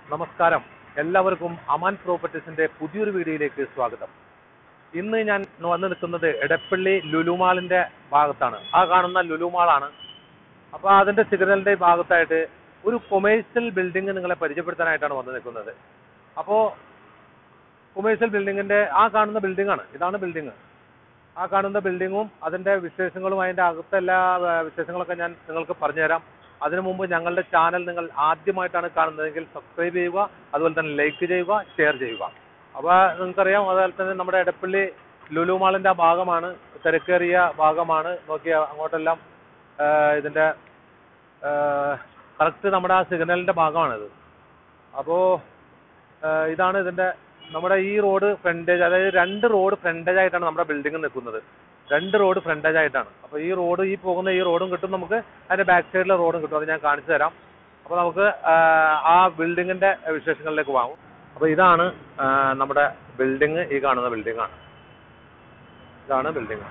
നമസ്കാരം എല്ലാവർക്കും അമാൻ പ്രോപ്പർട്ടീസിന്റെ പുതിയൊരു വീഡിയോയിലേക്ക് സ്വാഗതം ഇന്ന് ഞാൻ വന്ന് നിൽക്കുന്നത് എടപ്പള്ളി ലുലുമാളിന്റെ ഭാഗത്താണ് ആ കാണുന്ന ലുലുമാളാണ് അപ്പോൾ അതിന്റെ സിഗ്നലിന്റെ ഭാഗത്തായിട്ട് ഒരു കൊമേഴ്സ്യൽ ബിൽഡിംഗ് നിങ്ങളെ പരിചയപ്പെടുത്താനായിട്ടാണ് വന്ന് നിൽക്കുന്നത് അപ്പോൾ കൊമേഴ്സ്യൽ ബിൽഡിങ്ങിന്റെ ആ കാണുന്ന ബിൽഡിംഗ് ആണ് ഇതാണ് ബിൽഡിംഗ് ആ കാണുന്ന ബിൽഡിങ്ങും അതിന്റെ വിശേഷങ്ങളും അതിന്റെ അകത്തെ എല്ലാ ആ, വിശേഷങ്ങളൊക്കെ ഞാൻ നിങ്ങൾക്ക് പറഞ്ഞുതരാം അതിനു മുമ്പ് ഞങ്ങളുടെ ചാനൽ നിങ്ങൾ ആദ്യമായിട്ടാണ് കാണുന്നതെങ്കിൽ സബ്സ്ക്രൈബ് ചെയ്യുക അതുപോലെ തന്നെ ലൈക്ക് ചെയ്യുക ഷെയർ ചെയ്യുക അപ്പോൾ നിങ്ങൾക്കറിയാം അതുപോലെ തന്നെ നമ്മുടെ എടപ്പള്ളി ലുലു മാളിന്റെ ആ ഭാഗമാണ് തിരക്കേറിയ ഭാഗമാണ് നോക്കിയ അങ്ങോട്ടെല്ലാം ആ, ഇതിന്റെ കറക്റ്റ് നമ്മുടെ ആ സിഗ്നലിന്റെ ഭാഗമാണിത് അപ്പോൾ ഇതാണ് ഇതിന്റെ നമ്മുടെ ഈ റോഡ് ഫ്രണ്ടേജ് അതായത് രണ്ട് റോഡ് ഫ്രണ്ടേജ് ആയിട്ടാണ് നമ്മുടെ ബിൽഡിംഗ് നിൽക്കുന്നത് രണ്ട് റോഡ് ഫ്രണ്ടേജ് ആയിട്ടാണ് അപ്പോൾ ഈ റോഡ് ഈ പോകുന്ന ഈ റോഡും കിട്ടും നമുക്ക് അതിന്റെ ബാക്ക് സൈഡിലെ റോഡും കിട്ടും അത് ഞാൻ കാണിച്ചു തരാം അപ്പോൾ നമുക്ക് ആ, ആ ബിൽഡിങ്ങിന്റെ വിശേഷങ്ങളിലേക്ക് വാങ്ങും അപ്പോൾ ഇതാണ് ആ, നമ്മുടെ ബിൽഡിംഗ് ഈ കാണുന്ന ബിൽഡിംഗ് ആണ് ഇതാണ് ബിൽഡിംഗ്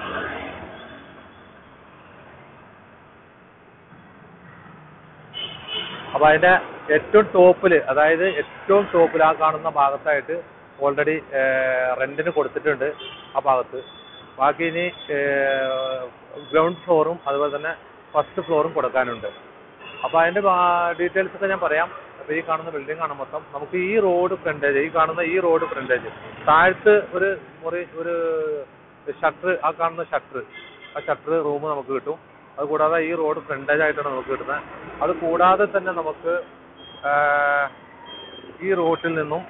അപ്പൊ അതിന്റെ ഏറ്റവും ടോപ്പിൽ അതായത് ഏറ്റവും ടോപ്പിൽ ആ കാണുന്ന ഭാഗത്തായിട്ട് ഓൾറെഡി റെന്റിന് കൊടുത്തിട്ടുണ്ട് ആ ഭാഗത്ത് ബാക്കി ഇനി ഗ്രൗണ്ട് ഫ്ലോറും അതുപോലെ തന്നെ ഫസ്റ്റ് ഫ്ലോറും കൊടുക്കാനുണ്ട് അപ്പൊ അതിന്റെ ഡീറ്റെയിൽസ് ഒക്കെ ഞാൻ പറയാം അപ്പൊ ഈ കാണുന്ന ബിൽഡിംഗ് ആണ് മൊത്തം നമുക്ക് ഈ റോഡ് ഫ്രണ്ടേജ് ഈ കാണുന്ന ഈ റോഡ് ഫ്രണ്ടേജ് താഴത്ത് ഒരു മുറി ഒരു ഷട്ടർ ആ കാണുന്ന ഷട്ടർ ആ ഷട്ടർ റൂം നമുക്ക് കിട്ടും അത് കൂടാതെ ഈ റോഡ് ഫ്രണ്ടേജ് ആയിട്ടാണ് നമുക്ക് കിട്ടുന്നത് അത് കൂടാതെ തന്നെ നമുക്ക് ആ, ഈ റോട്ടിൽ നിന്നും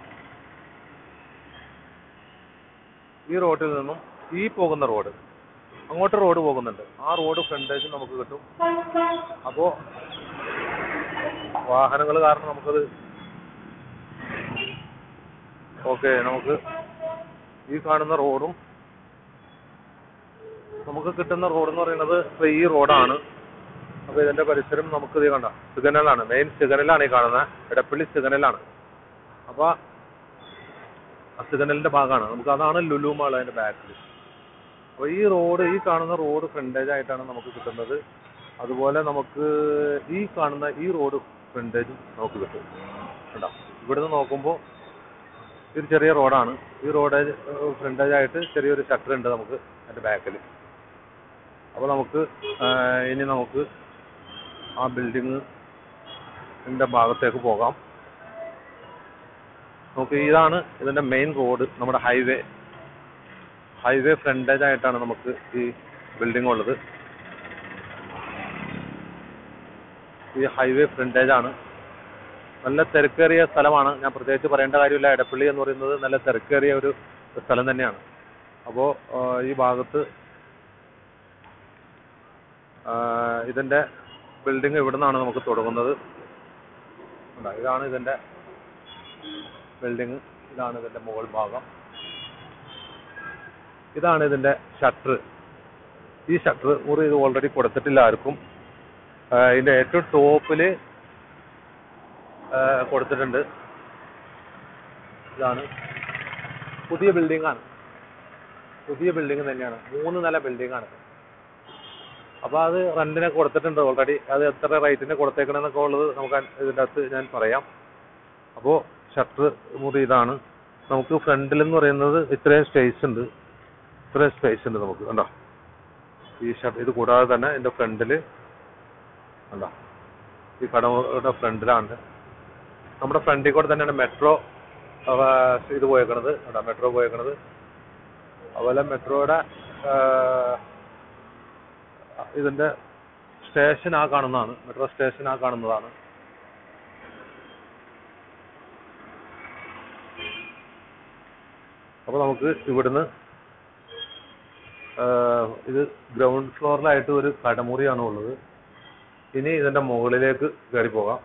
ഈ റോട്ടിൽ നിന്നും ഈ പോകുന്ന റോഡ് അങ്ങോട്ട് റോഡ് പോകുന്നുണ്ട് ആ റോഡ് ഫ്രണ്ടേജ് നമുക്ക് കിട്ടും അപ്പോ വാഹനങ്ങൾ കാരണം നമുക്കത് ഓക്കെ നമുക്ക് ഈ കാണുന്ന റോഡും നമുക്ക് കിട്ടുന്ന റോഡ് എന്ന് പറയുന്നത് ഇപ്പൊ ഈ റോഡാണ് അപ്പൊ ഇതിന്റെ പരിസരം നമുക്ക് ഇത് കണ്ട സിഗ്നലാണ് മെയിൻ സിഗ്നലാണ് ഈ കാണുന്നത് എടപ്പള്ളി സിഗ്നലാണ് അപ്പൊ ആ സിഗ്നലിന്റെ ഭാഗമാണ് നമുക്ക് അതാണ് ലുലു മാൾ അതിന്റെ ബാക്കിൽ അപ്പൊ ഈ റോഡ് ഈ കാണുന്ന റോഡ് ഫ്രണ്ടേജ് ആയിട്ടാണ് നമുക്ക് കിട്ടുന്നത് അതുപോലെ നമുക്ക് ഈ കാണുന്ന ഈ റോഡ് ഫ്രണ്ടേജും നമുക്ക് കിട്ടും കണ്ടോ ഇവിടുന്ന് നോക്കുമ്പോൾ ഇത് ചെറിയ റോഡാണ് ഈ റോഡ് ഫ്രണ്ടേജ് ആയിട്ട് ചെറിയൊരു ഷട്ടർ ഉണ്ട് നമുക്ക് അതിന്റെ ബാക്കിൽ അപ്പോൾ നമുക്ക് ആ, ഇനി നമുക്ക് ആ ബിൽഡിങ്ങിന്റെ ഭാഗത്തേക്ക് പോകാം നമുക്ക് ഇതാണ് ഇതിന്റെ മെയിൻ റോഡ് നമ്മുടെ ഹൈവേ ഹൈവേ ഫ്രണ്ടേജ് ആയിട്ടാണ് നമുക്ക് ഈ ബിൽഡിംഗ് ഉള്ളത് ഈ ഹൈവേ ഫ്രണ്ടേജ് ആണ് നല്ല തിരക്കേറിയ സ്ഥലമാണ് ഞാൻ പ്രത്യേകിച്ച് പറയേണ്ട കാര്യമില്ല എടപ്പള്ളി എന്ന് പറയുന്നത് നല്ല തിരക്കേറിയ ഒരു സ്ഥലം തന്നെയാണ് അപ്പോൾ ഈ ഭാഗത്ത് ആ, ഇതിന്റെ ബിൽഡിംഗ് ഇവിടെ നിന്നാണ് നമുക്ക് തുടങ്ങുന്നത് കണ്ടോ? ഇതാണ് ഇതിന്റെ ബിൽഡിംഗ് ഇതാണ് ഇതിന്റെ മുകൾ ഭാഗം ഇതാണ് ഇതിന്റെ ഷട്ടർ ഈ ഷട്ടർ മുറി ഇത് ഓൾറെഡി കൊടുത്തിട്ടില്ല ആർക്കും ആ, ഇതിന്റെ ഏറ്റവും ടോപ്പില് കൊടുത്തിട്ടുണ്ട് ഇതാണ് പുതിയ ബിൽഡിംഗ് ആണ് പുതിയ ബിൽഡിംഗ് തന്നെയാണ് മൂന്ന് നില ബിൽഡിംഗ് ആണ് അപ്പൊ അത് റെന്റിനെ കൊടുത്തിട്ടുണ്ട് ഓൾറെഡി അത് എത്ര റേറ്റിന് കൊടുത്തേക്കണെന്നൊക്കെ ഉള്ളത് നമുക്ക് അൻ- ഇതിന്റെ അകത്ത് ഞാൻ പറയാം അപ്പോ ഷട്ടർ മുറി ഇതാണ് നമുക്ക് ഫ്രണ്ടിൽ എന്ന് പറയുന്നത് ഇത്രയും സ്പേസ് ഉണ്ട് ഇത്രയും സ്പേസ് ഉണ്ട് നമുക്ക് കണ്ടോ ഈ ഷട്ടർ ഇത് കൂടാതെ തന്നെ ഇതിന്റെ ഫ്രണ്ടില് കണ്ടോ ഈ കടയുടെ ഫ്രണ്ടിലാണ് നമ്മുടെ ഫ്രണ്ടിൽ കൂടെ തന്നെയാണ് മെട്രോ ഇത് പോയേക്കണത് കണ്ടോ മെട്രോ പോയേക്കണത് അതുപോലെ മെട്രോയുടെ ഇതിന്റെ സ്റ്റേഷൻ ആ കാണുന്നതാണ് മെട്രോ സ്റ്റേഷൻ ആ കാണുന്നതാണ് അപ്പൊ നമുക്ക് ഇവിടുന്ന് ആ, ഇത് ഗ്രൗണ്ട് ഫ്ലോറിലായിട്ട് ഒരു കടമുറിയാണ് ഉള്ളത് ഇനി ഇതിന്റെ മുകളിലേക്ക് കയറി പോകാം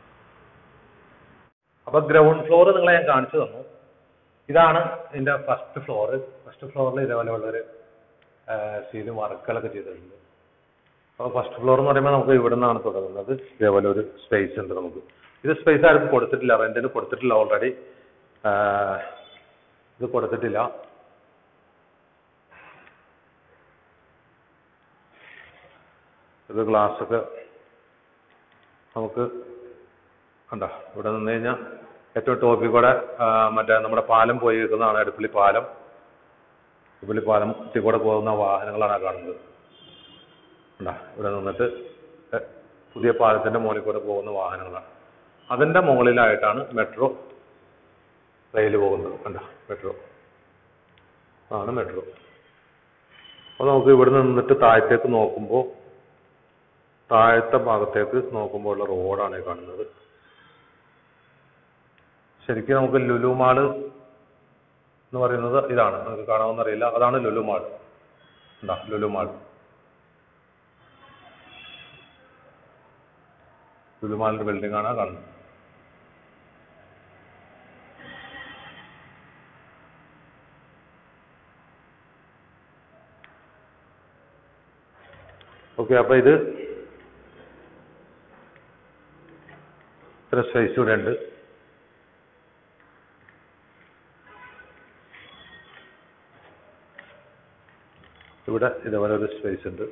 അപ്പൊ ഗ്രൗണ്ട് ഫ്ലോർ നിങ്ങളെ ഞാൻ കാണിച്ചു തന്നു ഇതാണ് ഇതിന്റെ ഫസ്റ്റ് ഫ്ലോർ ഫസ്റ്റ് ഫ്ലോറിൽ ഇതേപോലെ ഉള്ളൊരു സീലും വർക്കുകളൊക്കെ ചെയ്തിട്ടുണ്ട് അപ്പോൾ ഫസ്റ്റ് ഫ്ലോർ എന്ന് പറയുമ്പോൾ നമുക്ക് ഇവിടെ നിന്നാണ് തുടങ്ങുന്നത് ഇതേപോലെ ഒരു സ്പേസ് ഉണ്ട് നമുക്ക് ഇത് സ്പേസ് ആർക്കും കൊടുത്തിട്ടില്ല റെന്റിന് കൊടുത്തിട്ടില്ല ഓൾറെഡി ഇത് കൊടുത്തിട്ടില്ല ഇത് ഗ്ലാസ് ഒക്കെ നമുക്ക് കണ്ടോ ഇവിടെ നിന്ന് കഴിഞ്ഞാൽ ഏറ്റവും ടോപ്പിൽ കൂടെ ആ, മറ്റേ നമ്മുടെ പാലം പോയി നിൽക്കുന്നതാണ് എടുപ്പള്ളി പാലം എടുപ്പള്ളി പാലം കൂടെ പോകുന്ന വാഹനങ്ങളാണ് ആ കാണുന്നത് കണ്ടോ ഇവിടെ നിന്നിട്ട് എ- പുതിയ പാലത്തിന്റെ മുകളിൽ കൂടെ പോകുന്ന വാഹനങ്ങളാണ് അതിന്റെ മുകളിലായിട്ടാണ് മെട്രോ റെയിൽ പോകുന്നത് കണ്ടോ മെട്രോ ആണ് മെട്രോ അപ്പോൾ നമുക്ക് ഇവിടെ നിന്നിട്ട് താഴത്തേക്ക് നോക്കുമ്പോൾ താഴത്തെ ഭാഗത്തേക്ക് നോക്കുമ്പോൾ ഉള്ള റോഡാണ് ഈ കാണുന്നത് ശരിക്കും നമുക്ക് ലുലു മാള് എന്ന് പറയുന്നത് ഇതാണ് നിങ്ങൾക്ക് കാണാമെന്ന് അറിയില്ല അതാണ് ലുലു മാൾ ഉണ്ടാ ലുലു മാൾ ലുലു മാളിന്റെ ബിൽഡിംഗ് ആണ് ആ കാണുന്നത് ഓക്കെ അപ്പൊ ഇത് ഇത്ര സ്പേസ് ഇവിടെ ഉണ്ട് ഇവിടെ ഇതേപോലെ ഒരു സ്പേസ് ഉണ്ട്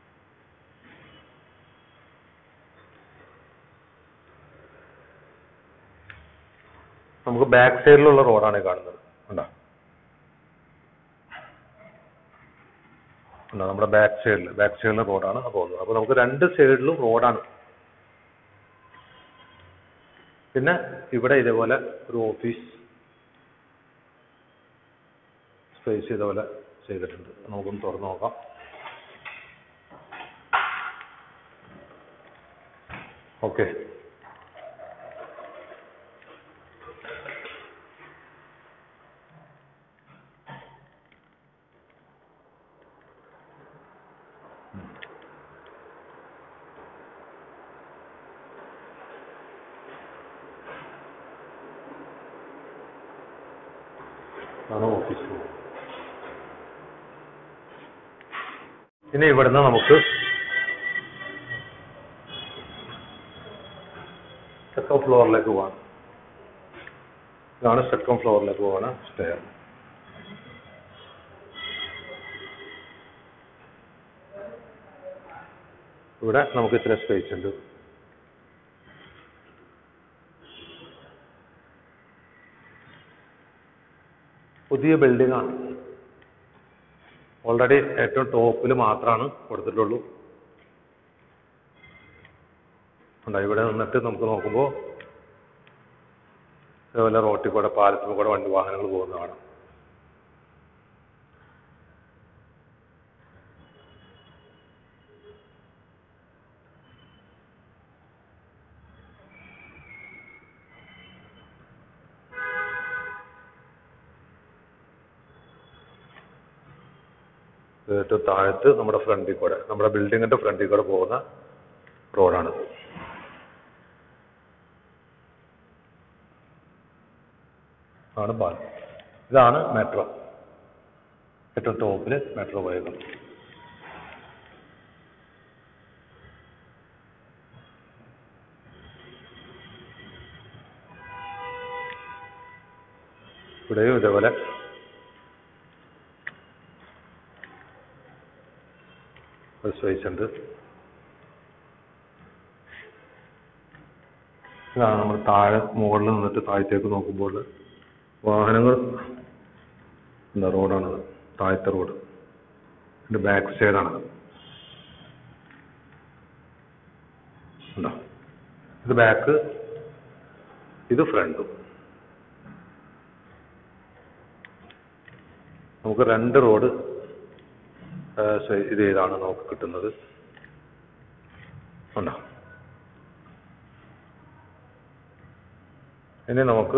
നമുക്ക് ബാക്ക് സൈഡിലുള്ള റോഡാണ് ഈ കാണുന്നത് കണ്ടോ കണ്ടോ നമ്മുടെ ബാക്ക് സൈഡിൽ ബാക്ക് സൈഡിലെ റോഡാണ് ആ പോകുന്നത് അപ്പോൾ നമുക്ക് രണ്ട് സൈഡിലും റോഡാണ് പിന്നെ ഇവിടെ ഇതേപോലെ ഒരു ഓഫീസ് സ്പേസ് ഇതേപോലെ ചെയ്തിട്ടുണ്ട് നമുക്കൊന്ന് തുറന്നു നോക്കാം ഓക്കെ ആണ് ഓഫീസ് റൂം ഇനി ഇവിടുന്ന് നമുക്ക് സെക്കൻഡ് ഫ്ലോറിലേക്ക് പോകാം ഇതാണ് സെക്കൻഡ് ഫ്ലോറിലേക്ക് പോകാണ് സ്റ്റെയർ ഇവിടെ നമുക്ക് ഇത്ര സ്പേസ് ഉണ്ട് പുതിയ ബിൽഡിംഗ് ആണ് ഓൾറെഡി ഏറ്റവും ടോപ്പിൽ മാത്രമാണ് കൊടുത്തിട്ടുള്ളൂ ഉണ്ട് ഇവിടെ നിന്നിട്ട് നമുക്ക് നോക്കുമ്പോൾ ഇതുപോലെ റോട്ടിൽ കൂടെ പാലത്തിൽ കൂടെ വണ്ടി വാഹനങ്ങൾ പോകുന്നതാണ് ഏറ്റവും താഴത്ത് നമ്മുടെ ഫ്രണ്ടിൽ കൂടെ നമ്മുടെ ബിൽഡിങ്ങിന്റെ ഫ്രണ്ടിൽ കൂടെ പോകുന്ന റോഡാണ് ആണ് പാലം ഇതാണ് മെട്രോ ഏറ്റവും ടോപ്പിൽ മെട്രോ പോയത് ഇവിടെയും ഇതേപോലെ ഒരു സ്പേസ് ഉണ്ട് ഇതാണ് നമ്മൾ താഴെ മുകളിൽ നിന്നിട്ട് താഴത്തേക്ക് നോക്കുമ്പോൾ വാഹനങ്ങൾ എന്താ റോഡാണത് താഴത്തെ റോഡ് ഇതിന്റെ ബാക്ക് സൈഡാണത് ഉണ്ടോ ഇത് ബാക്ക് ഇത് ഫ്രണ്ടും നമുക്ക് രണ്ട് റോഡ് ഇത് ചെയ്താണ് നമുക്ക് കിട്ടുന്നത് ഉണ്ടോ ഇനി നമുക്ക്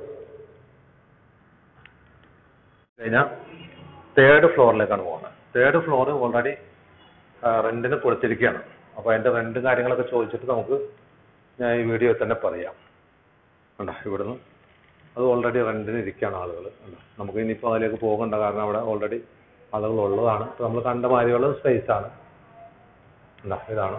കഴിഞ്ഞാൽ തേർഡ് ഫ്ലോറിലേക്കാണ് പോകുന്നത് തേർഡ് ഫ്ലോർ ഓൾറെഡി റെന്റിന് കൊടുത്തിരിക്കുകയാണ് അപ്പോൾ അതിന്റെ റെന്റ് കാര്യങ്ങളൊക്കെ ചോദിച്ചിട്ട് നമുക്ക് ഞാൻ ഈ വീഡിയോയിൽ തന്നെ പറയാം ഉണ്ടോ ഇവിടുന്ന് അത് ഓൾറെഡി റെന്റിന് ഇരിക്കുകയാണ് ആളുകൾ ഉണ്ടോ നമുക്ക് ഇനിയിപ്പോൾ അതിലേക്ക് പോകണ്ട കാരണം അവിടെ ഓൾറെഡി ആളുകൾ ഉള്ളതാണ് ഇപ്പൊ നമ്മൾ കണ്ട മാതിരിയുള്ള സ്പേസ് ആണ് ഉണ്ടോ ഇതാണ്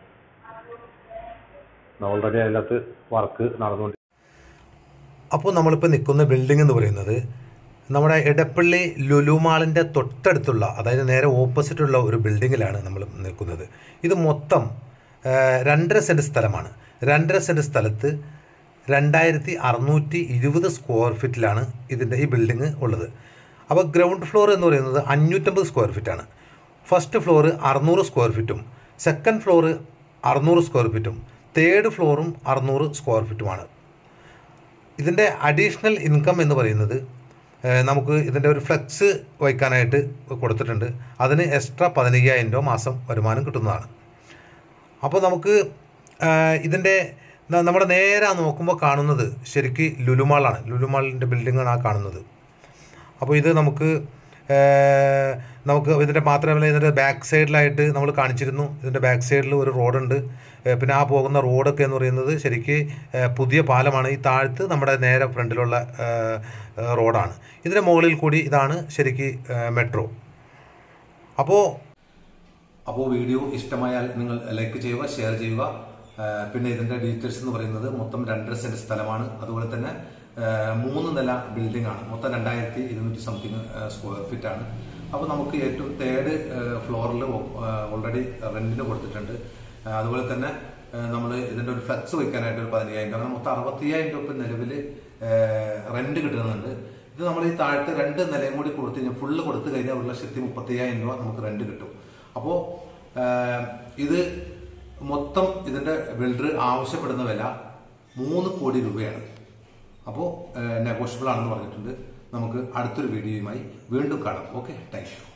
ഓൾറെഡി അതിനകത്ത് വർക്ക് നടന്നുകൊണ്ട് അപ്പോൾ നമ്മളിപ്പോൾ നിൽക്കുന്ന ബിൽഡിംഗ് എന്ന് പറയുന്നത് നമ്മുടെ എടപ്പള്ളി ലുലു മാളിൻ്റെ തൊട്ടടുത്തുള്ള അതായത് നേരെ ഓപ്പോസിറ്റുള്ള ഒരു ബിൽഡിങ്ങിലാണ് നമ്മൾ നിൽക്കുന്നത് ഇത് മൊത്തം ആ, രണ്ടര സെൻറ്റ് സ്ഥലമാണ് രണ്ടര സെൻറ്റ് സ്ഥലത്ത് രണ്ടായിരത്തി അറുന്നൂറ്റി ഇരുപത് സ്ക്വയർ ഫീറ്റിലാണ് ഇതിൻ്റെ ഈ ബിൽഡിംഗ് ഉള്ളത് അപ്പോൾ ഗ്രൗണ്ട് ഫ്ലോർ എന്ന് പറയുന്നത് അഞ്ഞൂറ്റമ്പത് സ്ക്വയർ ഫീറ്റാണ് ഫസ്റ്റ് ഫ്ലോർ അറുന്നൂറ് സ്ക്വയർ ഫീറ്റും സെക്കൻഡ് ഫ്ലോർ അറുന്നൂറ് സ്ക്വയർ ഫീറ്റും തേർഡ് ഫ്ലോറും അറുന്നൂറ് സ്ക്വയർ ഫീറ്റുമാണ് ഇതിൻ്റെ അഡീഷണൽ ഇൻകം എന്ന് പറയുന്നത് ഏഹ്, നമുക്ക് ഇതിൻ്റെ ഒരു ഫ്ലെക്സ് വയ്ക്കാനായിട്ട് കൊടുത്തിട്ടുണ്ട് അതിന് എക്സ്ട്രാ പതിനയ്യായിരം രൂപ മാസം വരുമാനം കിട്ടുന്നതാണ് അപ്പോൾ നമുക്ക് ആഹ്, ഇതിൻ്റെ ന- നമ്മുടെ നേരെ നോക്കുമ്പോൾ കാണുന്നത് ശരിക്ക് ലുലുമാളാണ് ലുലുമാളിൻ്റെ ബിൽഡിങ്ങാണ് ആ കാണുന്നത് അപ്പോൾ ഇത് നമുക്ക് ഏഹ്, നമുക്ക് ഇതിൻ്റെ മാത്രമല്ല ഇതിൻ്റെ ബാക്ക് സൈഡിലായിട്ട് നമ്മൾ കാണിച്ചിരുന്നു ഇതിൻ്റെ ബാക്ക് സൈഡിൽ ഒരു റോഡുണ്ട് ഏഹ്, പിന്നെ ആ പോകുന്ന റോഡൊക്കെ എന്ന് പറയുന്നത് ശരിക്ക് ഏഹ്, പുതിയ പാലമാണ് ഈ താഴത്ത് നമ്മുടെ നേരെ ഫ്രണ്ടിലുള്ള ഏഹ്, ഏഹ്, റോഡാണ് ഇതിൻ്റെ മുകളിൽ കൂടി ഇതാണ് ശരിക്ക് ഏഹ്, മെട്രോ അപ്പോൾ അപ്പോൾ വീഡിയോ ഇഷ്ടമായാൽ നിങ്ങൾ ലൈക്ക് ചെയ്യുക ഷെയർ ചെയ്യുക ആ, പിന്നെ ഇതിന്റെ ഡീറ്റെയിൽസ് എന്ന് പറയുന്നത് മൊത്തം രണ്ടര സെന്റ് സ്ഥലമാണ് അതുപോലെ തന്നെ ആ, മൂന്ന് നില ബിൽഡിംഗ് ആണ് മൊത്തം രണ്ടായിരത്തി ഇരുന്നൂറ്റി സംതിങ് സ്ക്വയർ ഫീറ്റ് ആണ് അപ്പോൾ നമുക്ക് ഏറ്റവും തേർഡ് ഫ്ലോറിൽ ഓൾറെഡി റെന്റിന് കൊടുത്തിട്ടുണ്ട് ആ, അതുപോലെ തന്നെ നമ്മൾ ഇതിന്റെ ഒരു ഫ്ലക്സ് വെക്കാനായിട്ട് ഒരു പതിനയ്യായിരം രൂപ അങ്ങനെ മൊത്തം അറുപത്തിയ്യായിരം രൂപ ഇപ്പം നിലവിൽ റെന്റ് കിട്ടുന്നുണ്ട് ഇത് നമ്മൾ ഈ താഴത്തെ രണ്ട് നിലയും കൂടി കൊടുത്തു കഴിഞ്ഞാൽ ഫുള്ള് കൊടുത്തു കഴിഞ്ഞാൽ ഒരു ലക്ഷത്തി മുപ്പത്തയ്യായിരം രൂപ നമുക്ക് റെന്റ് കിട്ടും അപ്പോൾ ഇത് മൊത്തം ഇതിന്റെ ബിൽഡർ ആവശ്യപ്പെടുന്ന വില മൂന്ന് കോടി രൂപയാണ് അപ്പോൾ നെഗോഷ്യബിൾ ആണെന്ന് പറഞ്ഞിട്ടുണ്ട് നമുക്ക് അടുത്തൊരു വീഡിയോയുമായി വീണ്ടും കാണാം ഓക്കെ താങ്ക് യു